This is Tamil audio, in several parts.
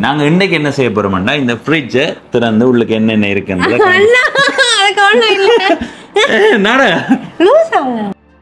நாங்க இன்னைக்கு என்ன செய்ய போறோம்னா இந்த ஃப்ரிட்ஜை திறந்து உள்ளுக்கு என்னென்ன இருக்குன்றத காண- அண்ணா அதுக்கு ஒண்ணும் இல்ல ஏய், நாடா லூஸ் அவங்க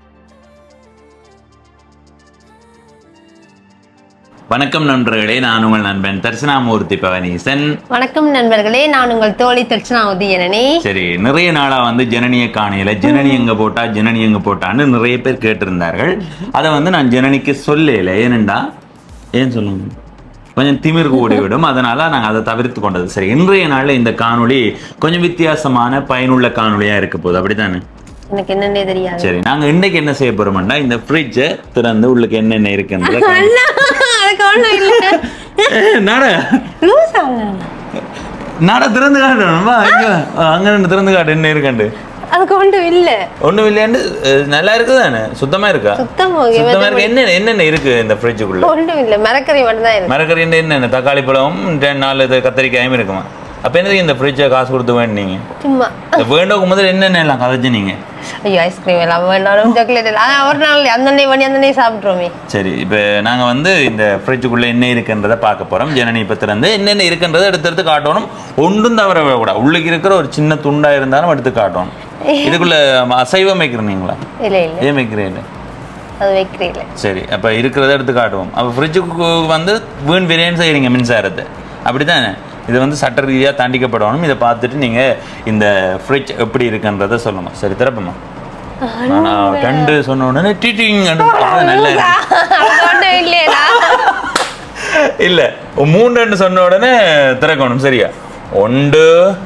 வணக்கம் நண்பர்களே நான் உங்கள் நண்பன் தர்சனாமூர்த்தி பவனீசன் வணக்கம் நண்பர்களே நான் உங்கள் தோழி தர்ச்சனா உதயனனே சரி நிறைய நாளா வந்து ஜனனிய காணையில ஜனனி எங்க போட்டா ஜனனி எங்க போட்டான்னு நிறைய பேர் கேட்டிருந்தார்கள் அதை வந்து நான் ஜனனிக்கு சொல்லல ஏனெண்டா ஏன் சொல்லுங்க கொஞ்சம் திமிர் கூடி விடும் அதனால நாங்க அதை தவிர்த்து கொண்டது சரி இன்றைய நாள்ல இந்த காணொளி கொஞ்சம் வித்தியாசமான பயனுள்ள காணொளியா இருக்க போகுது அப்படித்தானே எனக்கு என்னன்னே தெரியாது சரி நாங்க இன்னைக்கு என்ன செய்ய போறோம்னா இந்த ஃப்ரிட்ஜை திறந்து உள்ளுக்கு என்னென்ன இருக்குன்றத காண- அண்ணா அதுக்கு ஒண்ணும் இல்ல ஏய், நாடா லூஸ் அவங்க நாடா திறந்து காட்டணுமா இங்க அங்க நின்னு திறந்து காட்டு என்ன இருக்கண்டு அதுக்கு ஒன்றும் இல்ல ஒண்ணும் இல்லையாண்டு அஹ், நல்லா இருக்குதானே சுத்தமா இருக்கா சுத்தம் சுத்தமா இருக்கு என்னென்ன என்னென்ன இருக்கு இந்த ஃப்ரிட்ஜுக்குள்ள ஒன்றும் இல்ல மரக்கறி மட்டும் தான் இருக்கு மரக்கறி என்னென்ன தக்காளி பழமும் ரெண்டு நாலு இது கத்திரிக்காயும் இருக்குமா அப்ப என்னது இந்த ஃப்ரிட்ஜை காசு கொடுத்து வேணுனீங்க சும்மா இந்த வேண்டோக்கு முதல்ல என்னென்ன எல்லாம் கதைச்சு நீங்க ஐயோ ஐஸ்கிரீம் எல்லாம் வேண்டாம் சாக்லேட் எல்லாம் ஆனா, ஒரு நாள் அந்த அண்ணே பண்ணி அந்த அண்ணே சாப்பிட்றோமே சரி இப்போ நாங்க வந்து இந்த ஃப்ரிட்ஜுக்குள்ள என்ன இருக்குன்றதை பார்க்க போறோம் ஜனனி இப்போ திறந்து என்னென்ன இருக்குன்றதை எடுத்து எடுத்து காட்டணும் ஒன்றும் தவிர கூட உள்ளுக்கு இருக்கிற ஒரு சின்ன துண்டா இருந்தாலும் எடுத்து காட்டணும் இதுக்குள்ள அசைவம் வைக்கிறீங்களா இல்ல இல்ல ஏன் வைக்கிறீங்க அது வைக்கிறீங்களே சரி அப்போ இருக்கிறத எடுத்து காட்டுவோம் அப்போ ஃப்ரிட்ஜுக்கு வந்து வீண் விரைன்னு செய்கிறீங்க மின்சாரத்தை அப்படித்தானே இது வந்து சட்ட ரீதியாக தண்டிக்கப்படணும் இதை பார்த்துட்டு நீங்கள் இந்த ஃப்ரிட்ஜ் எப்படி இருக்குன்றதை சொல்லணும் சரி திறப்போமா நான் ரெண்டு சொன்ன உடனே டீட்டிங் நல்லா இருக்கு அதுக்கு ஒன்றும் இல்லையா இல்லை மூணு ரெண்டு சொன்ன உடனே திறக்கணும் சரியா ஒன்று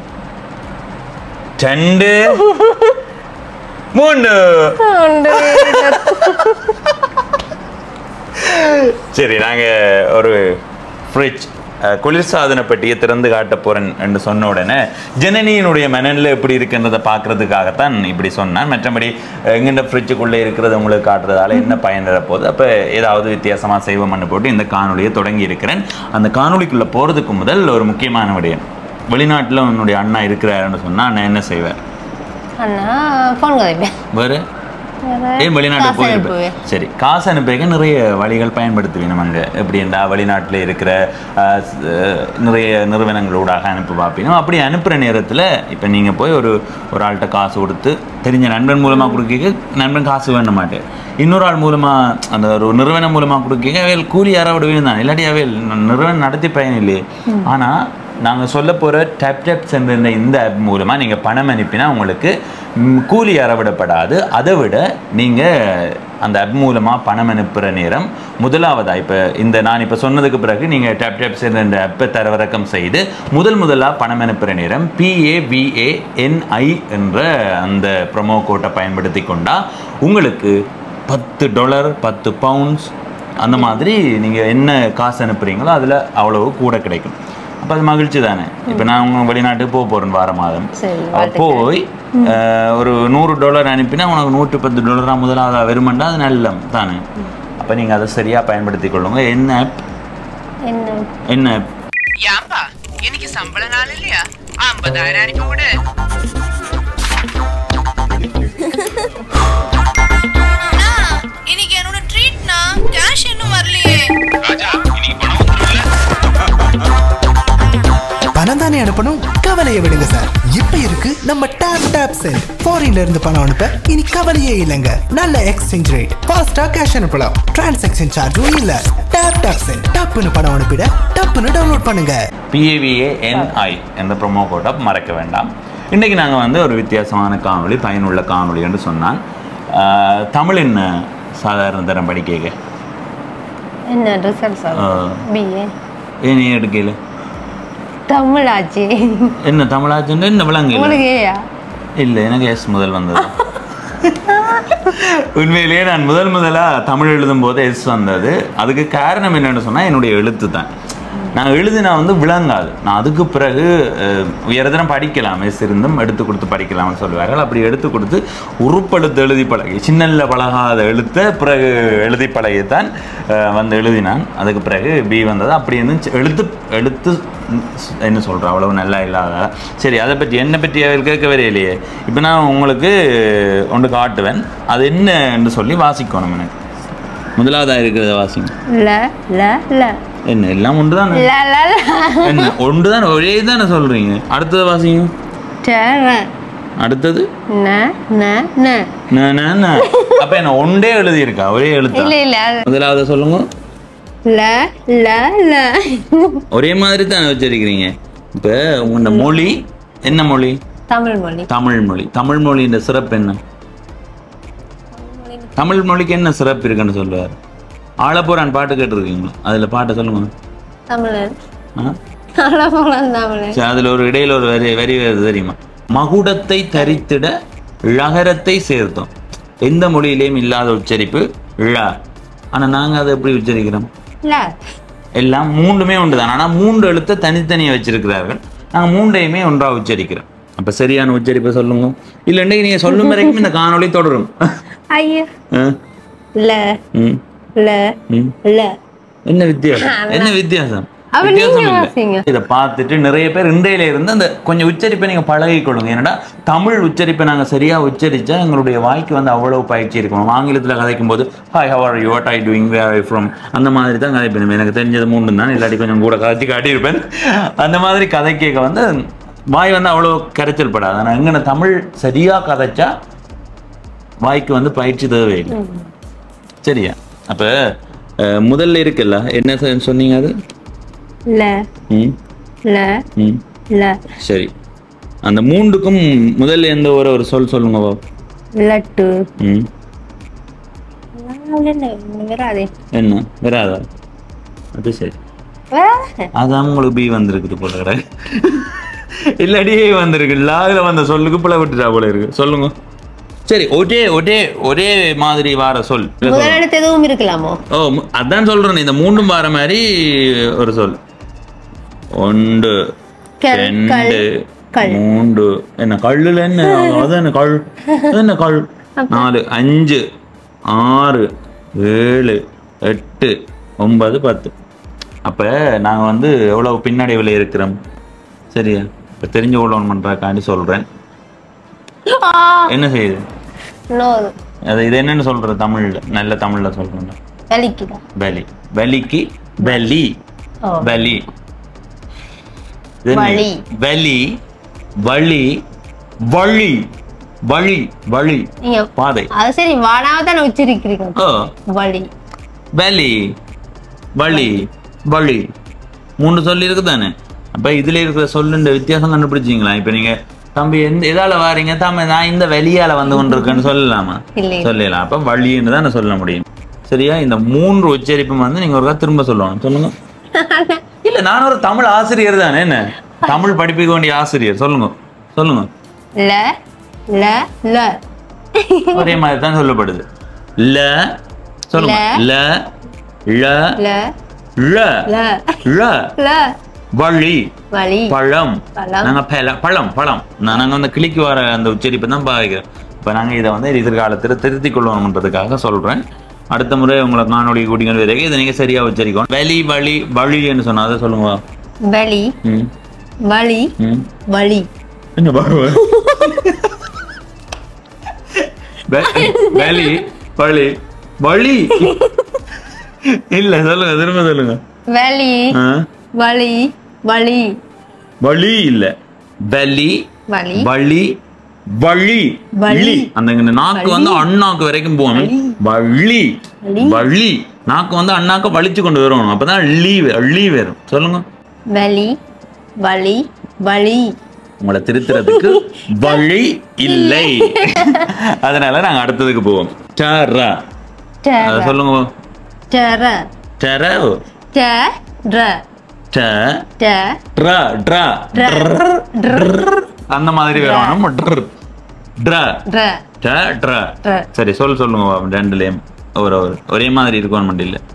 ரெண்டு மூணு சரி நாங்க ஒரு ஃப்ரிட்ஜ் குளிர்சாதன பெட்டியை திறந்து காட்ட போறேன் என்று சொன்ன உடனே ஜனனியினுடைய மனநிலை எப்படி இருக்குன்றதை பார்க்கறதுக்காகத்தான் இப்படி சொன்னான் மற்றபடி எங்கிட்ட ஃப்ரிட்ஜுக்குள்ளே இருக்கிறது உங்களுக்கு காட்டுறதால என்ன பயன் போகுது அப்போ ஏதாவது வித்தியாசமா செய்வோம்னு போட்டு இந்த காணொளியை தொடங்கி இருக்கிறேன் அந்த காணொளிக்குள்ள போறதுக்கு முதல் ஒரு முக்கியமான விடயம் வெளிநாட்டுல உன்னுடைய அண்ணா இருக்கிறாருன்னு சொன்னா அண்ணன் என்ன செய்வார் அண்ணா ஃபோன் கதைப்பேன் வேறு ஏன் வெளிநாட்டு காசு போயிருப்பேன் அனுப்புவேன். சரி காசு அனுப்பிக்க நிறைய வழிகள் பயன்படுத்துவீங்க நம்ம அங்கே எப்படின்னா வெளிநாட்டில் இருக்கிற அஹ், ஸ்- அஹ், நிறைய நிறுவனங்களூடாக அனுப்பி பார்ப்பீங்க அப்படி அனுப்புகிற நேரத்தில் இப்போ நீங்கள் போய் ஒரு ஒரு ஆள்கிட்ட காசு கொடுத்து தெரிஞ்ச நண்பன் மூலமாக கொடுக்க நண்பன் காசு வேண்ட மாட்டேன் இன்னொரு ஆள் மூலமாக அந்த ஒரு நிறுவனம் மூலமாக கொடுக்க அவையில் கூலி யாராவது தான் இல்லாட்டி அவையில் நிறுவனம் நடத்தி பயன் இல்லையே ஆனால் நாங்கள் சொல்ல போகிற டேப் டேப் சென்ற இந்த ஆப் மூலமாக நீங்கள் பணம் அனுப்பினா உங்களுக்கு ம், கூலி அறவிடப்படாது அதை விட நீங்கள் அந்த ஆப் மூலமாக பணம் அனுப்புகிற நேரம் முதலாவதாக இப்போ இந்த நான் இப்போ சொன்னதுக்கு பிறகு நீங்கள் டேப் டேப் சென்ற ஆப்பை தரவிறக்கம் செய்து முதல் முதலாக பணம் அனுப்புகிற நேரம் பிஏவிஏஎன்ஐ என்ற அந்த ப்ரொமோ கோட்டை பயன்படுத்தி கொண்டா உங்களுக்கு பத்து டாலர் பத்து பவுண்ட்ஸ் அந்த மாதிரி நீங்கள் என்ன காசு அனுப்புறீங்களோ அதில் அவ்வளவு கூட கிடைக்கும் அப்போ அது மகிழ்ச்சி தானே இப்போ நான் உங்க வெளிநாட்டுக்கு போக போகிறேன் வார மாதம் சரி, அப்ப போய் அஹ், ஒரு நூறு டாலர் அனுப்பினா உனக்கு நூற்றி பத்து டாலரா முதலாவது வருமெண்டா அது நல்ல தானே அப்போ நீங்கள் அதை சரியாக பயன்படுத்தி கொள்ளுங்க என்ன ஆப் என்ன என்ன ஆப் ஏன்பா இன்னைக்கு சம்பள நாள் இல்லையா ஐம்பதாயிரம் அனுப்பி விடு இன்னைக்கு என்னோட ட்ரீட்னா கேஷ் இன்னும் வரலையே பணம் தானே அனுப்பணும் கவலையை விடுங்க சார் இப்ப இருக்கு நம்ம டேப் டேப் செல் ஃபாரின்ல இருந்து பணம் அனுப்ப இனி கவலையே இல்லைங்க நல்ல எக்ஸ்சேஞ்ச் ரேட் ஃபாஸ்டா கேஷ் அனுப்பலாம் டிரான்சாக்ஷன் சார்ஜும் இல்ல டேப் டேப் செல் டப்புன்னு பணம் அனுப்பிட டப்புன்னு டவுன்லோட் பண்ணுங்க பிஏவிஏஎன்ஐ என்ற ப்ரோமோ கோட்டை மறக்க வேண்டாம் இன்றைக்கி நாங்கள் வந்து ஒரு வித்தியாசமான காணொளி பயனுள்ள காணொளி என்று சொன்னான் ஆஹ், தமிழ் என்ன சாதாரண தரம் படிக்க என்ன ரிசல்ட் சார் பிஏ ஏன் நீ எடுக்கல தமிழ் ஆச்சு என்ன தமிழாச்சுன்னு என்ன விளங்கு உங்களுக்கு ஏயா இல்லை எனக்கு எஸ் முதல் வந்தது உண்மையிலேயே நான் முதல் முதலாக தமிழ் எழுதும் போது எஸ் வந்தது அதுக்கு காரணம் என்னன்னு சொன்னால் என்னுடைய எழுத்து தான் நான் எழுதினா வந்து விளங்காது நான் அதுக்கு பிறகு அஹ், உயர்தரம் படிக்கலாம் எஸ் இருந்தும் எடுத்து கொடுத்து படிக்கலாம்னு சொல்லுவார்கள் அப்படி எடுத்து கொடுத்து உருப்பெழுத்து எழுதி பழகி சின்னல்ல பழகாத எழுத்த பிறகு எழுதி பழகித்தான் அஹ், வந்து எழுதினான் அதுக்கு பிறகு பி வந்தது அப்படி இருந்து எழுத்து எழுத்து என்ன சொல்கிறேன் அவ்வளவு நல்லா இல்லாத சரி அதை பற்றி என்னை பற்றி அவர் கேட்கவே இல்லையே இப்போ நான் உங்களுக்கு ஒன்று காட்டுவேன் அது என்னன்னு சொல்லி வாசிக்கணும் எனக்கு முதலாவதாக இருக்கிறத வாசிங்க ல ல ல என்ன எல்லாம் ஒன்று தானே ல ல ல என்ன ஒன்று தானே ஒரே தானே சொல்றீங்க அடுத்தது வாசிங்க டர அடுத்தது ந ந ந ந, ந, ந. அப்ப என்ன ஒன்றே எழுதி இருக்கா ஒரே எழுத்தா இல்ல இல்ல அது முதலாவது சொல்லுங்க ல ல ல ஒரே மாதிரி தான் வச்சிருக்கிறீங்க இப்ப உங்க மொழி என்ன மொழி தமிழ் மொழி தமிழ் மொழி தமிழ் மொழியின் சிறப்பு என்ன தமிழ் மொழிக்கு என்ன சிறப்பு இருக்குன்னு சொல்லுவார் ஆலப்பூரான் பாட்டு கேட்டிருக்கீங்களா அதுல பாட்டை சொல்லுங்க தமிழன் ஆ? அழகோളം தமிழன் சரி, அதுல ஒரு இடையில ஒரு வரி வரி வருது தெரியுமா மகுடத்தை தரித்திட ழகரத்தை சேர்த்தோம் எந்த மொழியிலையும் இல்லாத உச்சரிப்பு ழ ஆனா நாங்க அதை எப்படி உச்சரிக்கிறோம் இல்ல எல்லாம் மூன்றுமே உண்டு தான் ஆனா மூன்று எழுத்தை தனித்தனியா வச்சிருக்கிறார்கள் நாங்க மூன்றையுமே ஒன்றா உச்சரிக்கிறோம் அப்ப சரியான உச்சரிப்பை சொல்லுங்க இல்லைன்னா நீங்க சொல்லும் வரைக்கும் இந்த காணொளி தொடரும் ஐயோ ஆ? ல ம், ல ம். ல என்ன வித்தியாசம் என்ன வித்தியாசம் அப்ப வித்தியாசம் நீங்க இல்ல. வாசிங்க. இதை பார்த்துட்டு நிறைய பேர் இன்றையில இருந்து அந்த கொஞ்சம் உச்சரிப்பை நீங்க பழகிக்கொள்ளுங்க ஏன்னா தமிழ் உச்சரிப்பை நாங்க சரியா உச்சரிச்சா எங்களுடைய வாய்க்கு வந்து அவ்வளவு பயிற்சி இருக்கணும் ஆங்கிலத்துல கதைக்கும் போது hi how are you what I doing where I from அந்த மாதிரி தான் கதைப்பேன் எனக்கு தெரிஞ்சது மூணு தான் இல்லாட்டி கொஞ்சம் கூட கதைச்சு காட்டியிருப்பேன் அந்த மாதிரி கதை கேட்க வந்து வாய் வந்து அவ்வளோ கரைச்சல் படாது ஆனால் எங்கன தமிழ் சரியா கதைச்சா வாய்க்கு வந்து பயிற்சி தேவையில்லை சரியா அப்ப அஹ், முதல்ல இருக்குல்ல என்ன சொ- சொன்னீங்க அது ல ம் ல ம் ல சரி அந்த மூன்றுக்கும் முதல்ல எந்த ஒரு ஒரு சொல் சொல்லுங்க பாப்போம். லட்டு ம் வராதே என்ன வராதா அது சரி வராதே அதான் உங்களுக்கு பி வந்திருக்குது போல கடை இல்லாடி வந்திருக்கு லாகில வந்த சொல்லுக்கு பிள்ளை விட்டுட்டா போல இருக்கு சொல்லுங்க சரி ஒரே ஒரே ஒரே மாதிரி வார சொல் முதலெழுத்து எதுவும் இருக்கலாமோ ஓ மு- அதான் சொல்றேன் இந்த மூன்றும் வார மாதிரி ஒரு சொல் ஒன்று கல், ரெண்டு கல், கல். மூன்று என்ன கல்லுல என்ன அது என்ன கல் அது என்ன கல் நாலு அஞ்சு ஆறு ஏழு எட்டு ஒன்பது பத்து அப்ப நாங்க வந்து எவ்வளவு பின்னடைவில் இருக்கிறோம் சரியா இப்ப தெரிஞ்சு கொள்ளணும் பண்றக்காண்டி சொல்றேன் என்ன செய்யுது நோ அது இது என்னன்னு சொல்ற தமிழ்ல நல்ல தமிழ்ல சொல்றேன் வலிக்குதா பலி பலிக்கு பலி ஓ. பலி இது என்ன? வழி. வலி வழி வழி வழி வழி நீங்க பாதை அது சரி வாடாம தானே உச்சரிக்கிறீங்க ஓ வலி வலி வழி வழி மூணு சொல்லி இருக்கு தானே அப்ப இதுல இருக்கிற சொல்லுன்ற வித்தியாசம் கண்டுபிடிச்சீங்களா இப்ப நீங்க தம்பி எந்த எதால வாரீங்க தம்பி நான் இந்த வெளியால வந்து கொண்டிருக்கேன்னு சொல்லலாமா இல்லை. சொல்லலாம் அப்ப வழின்னு தான் சொல்ல முடியும் சரியா இந்த மூன்று உச்சரிப்பும் வந்து நீங்க ஒருக்கா திரும்ப சொல்லணும் சொல்லுங்க இல்ல நான் ஒரு தமிழ் ஆசிரியர் தானே என்ன தமிழ் படிப்பிக்க வேண்டிய ஆசிரியர் சொல்லுங்க சொல்லுங்க ல ல ல ஒரே மாதிரி தான் சொல்லப்படுது ல சொல்லுங்க ல ல ல ல ல ல ல வழி வலி பழம் பழம். நாங்க பழ- பழம் பழம் நான் நாங்க வந்து கிளிக்கு வர அந்த உச்சரிப்பை தான் பாவிக்கிறோம் இப்ப நாங்க இதை வந்து எதிர்காலத்தில் திருத்திக் கொள்ளணும்ன்றதுக்காக சொல்றேன் அடுத்த முறை உங்களை காணொளி கூட்டிகள் வரைக்கும் இதை நீங்க சரியா உச்சரிக்கணும் வெளி வழி வழின்னு சொன்னா அதை சொல்லுங்க வலி ம் வலி ம் வலி என்ன பாருவ வெளி வழி வழி இல்ல சொல்லுங்க திரும்ப சொல்லுங்க வலி ஆ? வலி வலி வழி இல்ல வெளி வலி வழி வழி வழி. வழி அந்த இங்க நாக்கு வந்து அண்ணாக்கு வரைக்கும் போகணும் வழி வழி. வழி நாக்கு வந்து அண்ணாக்க வலிச்சு கொண்டு வரணும் அப்பதான் லீ லீ வரும் சொல்லுங்க வலி வலி வலி உங்களை திருத்துறதுக்கு வழி இல்லை அதனால நாங்க அடுத்ததுக்கு போவோம் டர டர அத சொல்லுங்க டர டர டர ட ட ட்ர ட்ர அந்த மாதிரி வரணும் ட்ர ட்ர ட்ர ட ட்ர ட்ர சரி சொல் சொல்லுங்க பாப்போம், ரெண்டுலயும் ஒரு ஒரு ஒரே மாதிரி இருக்கும் மட்டும் இல்ல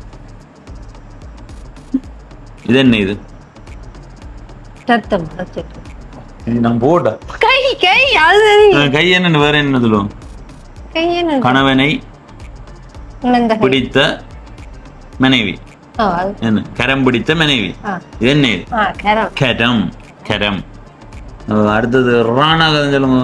இது என்ன இது ரத்தம் ரத்தம். இது நான் போட்ட கை கை அது சரி. கை என்னன்னு வேற என்ன சொல்லுவோம் கை என்ன கணவனை உணர்ந்த கை. பிடித்த மனைவி ஓ, அது என்ன கரம் பிடித்த மனைவி ஆ இது என்ன இது ஆ கரம் கரம் கரம் அஹ் அடுத்தது ராணா கதை சொல்லுங்க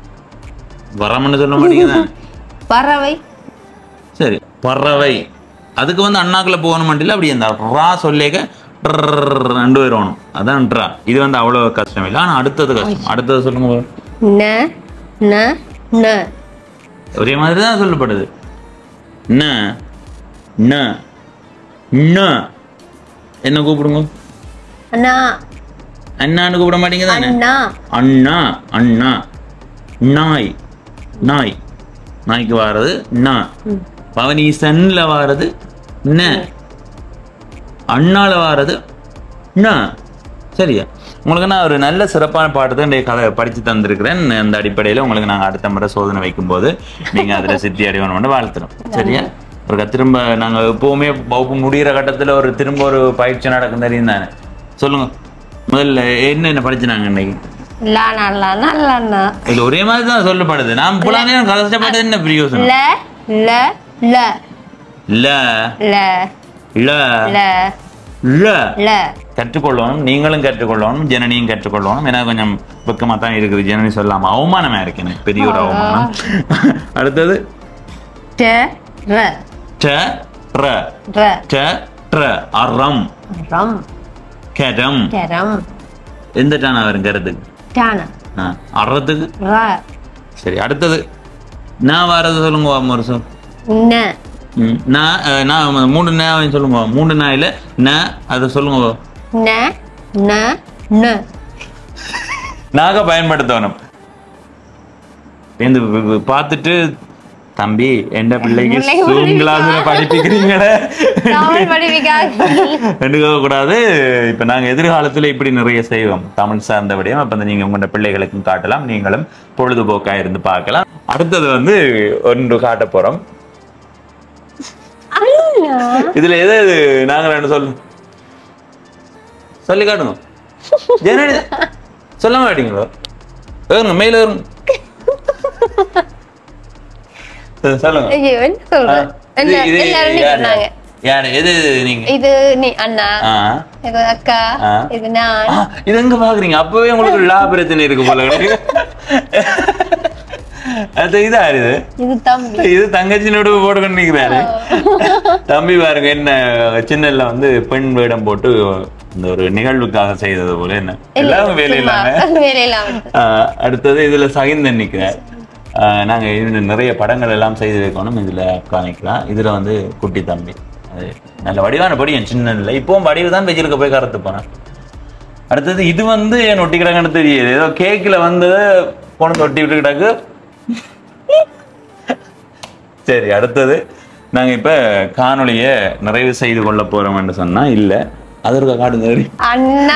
வரம்னு சொல்ல மாட்டீங்க பறவை சரி பறவை அதுக்கு வந்து அண்ணாக்குள்ள போகணும் இல்லை அப்படி அந்த ரா சொல்லேக்க ரெண்டு வரணும் அதான் ட்ரா இது வந்து அவ்வளோ கஷ்டம் இல்லை ஆனால் அடுத்தது கஷ்டம் அடுத்தது சொல்லுங்க பாரு. ந ந ந ஒரே மாதிரி தான் சொல்லப்படுது ந ந ந என்ன கூப்பிடுங்க அண்ணா அண்ணான்னு கூப்பிட மாட்டீங்க தானே அண்ணா அண்ணா அண்ணா நாய் நாய் நாய்க்கு வாரது நா பவனீசன்ல வாரது ந அண்ணால வாரது ந சரியா உங்களுக்கு நான் ஒரு நல்ல சிறப்பான பாட்டு தான் இன்றைய கதை படித்து தந்திருக்கிறேன் அந்த அடிப்படையில் உங்களுக்கு நாங்கள் அடுத்த முறை சோதனை வைக்கும்போது நீங்கள் அதில் சித்தி அடைவணும் வாழ்த்துறோம் சரியா ஒரு திரும்ப நாங்கள் எப்போவுமே வகுப்பு முடிகிற கட்டத்தில் ஒரு திரும்ப ஒரு பயிற்சி நடக்கும் தெரியும் தானே சொல்லுங்க முதல்ல என்ன என்ன படிச்சுனாங்க இன்னைக்கு லா நல்லா நல்லா இது ஒரே மாதிரி தான் சொல்லப்படுது நான் புலா நேரம் கஷ்டப்பட்டது என்ன பிரயோசனம் ல ல ல ல ல ல ல ல ல கற்றுக்கொள்ளணும் நீங்களும் கற்றுக்கொள்ளணும் ஜனனியும் கற்றுக்கொள்ளணும் ஏன்னா கொஞ்சம் வெக்கமா தான் இருக்குது ஜனனி சொல்லாம அவமானமா இருக்கு எனக்கு பெரிய ஒரு அவமானம் அடுத்தது ட ர ட ர ர ட ட்ர அறம் ரம் கரம் கரம் எந்த டானா வரும் கரத்துக்கு டான ஆ, அறத்துக்கு ர சரி அடுத்தது நான் வரது சொல்லுங்க ஒரு சொல் ந ம், நான் அஹ், நான் மூணு நான் சொல்லுங்க மூணு நாயில ந அதை சொல்லுங்க ந ந ந நாக பயன்படுத்தணும் இந்த வி- வி- பார்த்துட்டு தம்பி எந்த பிள்ளைக்கு பிள்ளைக்கு சூம் கிளாஸ்ல படிப்பிக்கிறீங்களே தமிழ் படிப்பிக்காக எடுக்க கூடாது இப்ப நாங்க எதிர்காலத்துல இப்படி நிறைய செய்வோம் தமிழ் சார்ந்த விடயம் அப்ப நீங்க உங்களோட பிள்ளைகளுக்கும் காட்டலாம் நீங்களும் பொழுதுபோக்கா இருந்து பார்க்கலாம் அடுத்தது வந்து ஒன்று காட்ட போறோம் இதுல எது எது நாங்க ரெண்டு சொல்லு சொல்லி காட்டுங்க ஜனனி சொல்ல மாட்டீங்களோ ஏறுங்க மேல ஏறுங்க சரி, சொல்லுங்க ஐயோ, என்ன சொல்ற ஆ, இது- என்ன- இது எல்லாரும் நீ யாரு? சொன்னாங்க யாரு எது எது நீங்க இது நீ அண்ணா ஆ. இது அக்கா ஆ. இது நான் ஆ, இது எங்க பாக்குறீங்க அப்பவே உங்களுக்கு லா பிரச்சனை இருக்கு போல இருக்கு. அது இதா இது இது தம்பி இது தங்கச்சி நடுவு போட்டுக்கொண்டு நிக்கிறாரு தம்பி பாருங்க என்ன சின்னல்ல வந்து பெண் வேடம் போட்டு இந்த ஒரு நிகழ்வுக்காக செய்தது போல என்ன எல்லாரும் வேலையில்லாம வேலையில்லாம ஆஹ் அடுத்தது இதுல சகிந்தன் நிக்கிறேன் ஆஹ் நாங்க இன்னும் நிறைய படங்கள் எல்லாம் செய்து வைக்கணும் இதுல காணிக்கலாம் இதுல வந்து குட்டி தம்பி அது நல்ல வடிவான படி என் சின்ன இல்லை இப்பவும் வடிவு தான் வச்சிருக்க போய் கறத்து போனேன் அடுத்தது இது வந்து என் ஒட்டி கிடக்குன்னு தெரியுது ஏதோ கேக்கில் வந்து கொண்டு ஒட்டி விட்டு கிடக்கு சரி அடுத்தது நாங்க இப்ப காணொளியை நிறைவு செய்து கொள்ள போறோம்னு சொன்னா இல்ல அதற்கு காட்டுங்க அண்ணா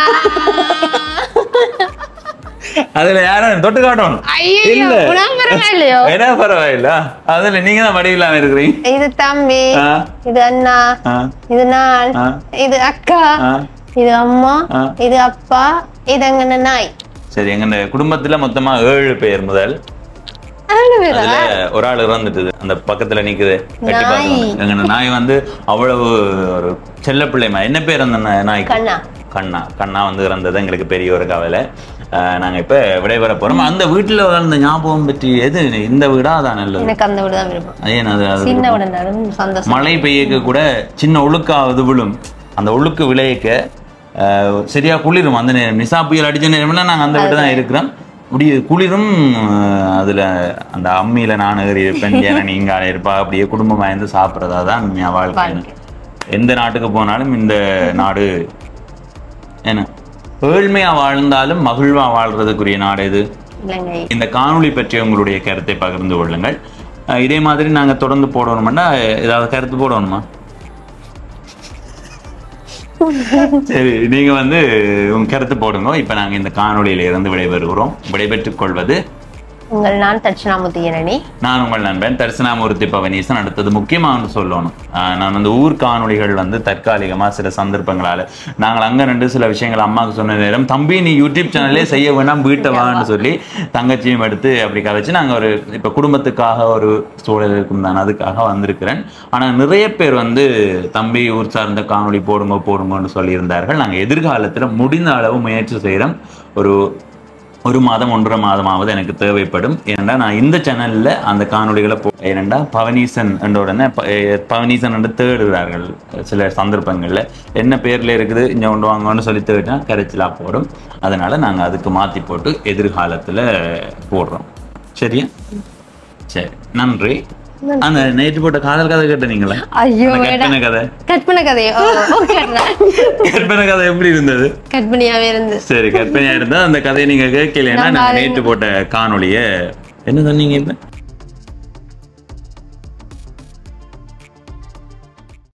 அதுல யாரும் தொட்டு காட்டணும் ஐயோ இல்ல. உனக்கு பரவாயில்லையோ என்ன பரவாயில்ல அதுல நீங்க தான் வடிவில்லாம இருக்கிறீங்க இது தம்பி ஆ. இது அண்ணா ஆ. இது நான் ஆ. இது அக்கா ஆ. இது அம்மா ஆ. இது அப்பா இது அங்கன நாய் சரி எங்க குடும்பத்துல மொத்தமா ஏழு பேர் முதல் ஆளு பேரா? அதுல ஒரு ஆள் இறந்துட்டுது அந்த பக்கத்துல நிக்குது கட்டி நாய். பார்க்கணும் எங்க நாய் வந்து அவ்வளவு ஒரு செல்ல பிள்ளைமா என்ன பேர் அந்த நா- நாய்க்கு கண்ணா கண்ணா கண்ணா வந்து இறந்தது எங்களுக்கு பெரிய ஒரு கவலை ஆஹ் நாங்க இப்ப விடைபெற போறோம் அந்த வீட்டுல அந்த ஞாபகம் பற்றி எது இந்த வீடா அதான் நல்லது எனக்கு அந்த வீடு தான் விருப்பம் ஏன் அது அது சின்ன உடனே சந்தோஷம் மழை பெய்யக்க கூட சின்ன ஒழுக்காவது விழும் அந்த ஒழுக்கு விளையக்க ஆஹ், சரியா குளிரும் அந்த நேரம் நிசா புயல் அடிச்ச நேரம்னா நாங்க அந்த வீட்டு தான் இருக்கிறோம் அப்படியே குளிரும் ஆஹ், அதுல அந்த அம்மியில நான் ஏறி இருப்பேன் ஏன்னா நீங்க ஆள இருப்பா அப்படியே குடும்பமா இருந்து சாப்பிட்றதா தான் என் வாழ்க்கை வாழ்க்கை. எந்த நாட்டுக்கு போனாலும் இந்த நாடு என்ன ஏழ்மையா வாழ்ந்தாலும் மகிழ்வா வாழ்றதுக்குரிய நாடு இது இலங்கை இந்த காணொளி பற்றி உங்களுடைய கருத்தை பகிர்ந்து கொள்ளுங்கள் அஹ் இதே மாதிரி நாங்க தொடர்ந்து போடணும்னா ஏதாவது கருத்து போடணுமா சரி நீங்க வந்து உங்க கருத்து போடுங்க இப்ப நாங்க இந்த காணொளியில இருந்து விடைபெறுகிறோம் விடைபெற்றுக் கொள்வது உங்கள் நான் தட்சிணாமூர்த்தி இரணி நான் உங்கள் நண்பன் தரிசனாமூர்த்தி பவனீசன் அடுத்தது முக்கியமா வந்து சொல்லணும் ஆஹ் நான் வந்து ஊர் காணொளிகள் வந்து தற்காலிகமா சில சந்தர்ப்பங்களால நாங்கள் அங்க ரெண்டு சில விஷயங்கள் அம்மாவுக்கு சொன்ன நேரம் தம்பி நீ யூடியூப் சேனல்லே செய்ய வேணாம் வீட்டை வான்னு சொல்லி தங்கச்சியும் எடுத்து அப்படி கதைச்சு நாங்க ஒரு இப்ப குடும்பத்துக்காக ஒரு சூழல் இருக்கும் தான் அதுக்காக வந்திருக்கிறேன் ஆனா நிறைய பேர் வந்து தம்பி ஊர் சார்ந்த காணொளி போடுங்க போடுங்கன்னு சொல்லியிருந்தார்கள் நாங்க எதிர்காலத்துல முடிந்த அளவு முயற்சி செய்கிறோம் ஒரு ஒரு மாதம் ஒன்றரை மாதமாவது எனக்கு தேவைப்படும் ஏனெண்டா நான் இந்த சேனல்ல அந்த காணொளிகளை போ ஏனெண்டா பவனீசன் என்ற உடனே ப- எ- பவனீசன் என்று தேடுகிறார்கள் சில சந்தர்ப்பங்கள்ல என்ன பேர்ல இருக்குது இங்க கொண்டு வாங்கன்னு சொல்லி தேடினா கரைச்சலா போடும் அதனால நாங்க அதுக்கு மாத்தி போட்டு எதிர்காலத்துல போடுறோம் சரியா சரி நன்றி அந்த நேற்று போட்ட காதல் கதை கேட்டீங்களா ஐயோ அந்த வேடா. கற்பனை கதை கற்பனை கதையோ ஓ, கேட்டேன். கற்பனை கதை எப்படி இருந்தது கற்பனையாவே இருந்து சரி கற்பனையா இருந்தா அந்த கதையை நீங்க கேட்கலைன்னா நம்ம நாங்க அதை- நேற்று போட்ட காணொளிய என்ன சொன்னீங்க இப்ப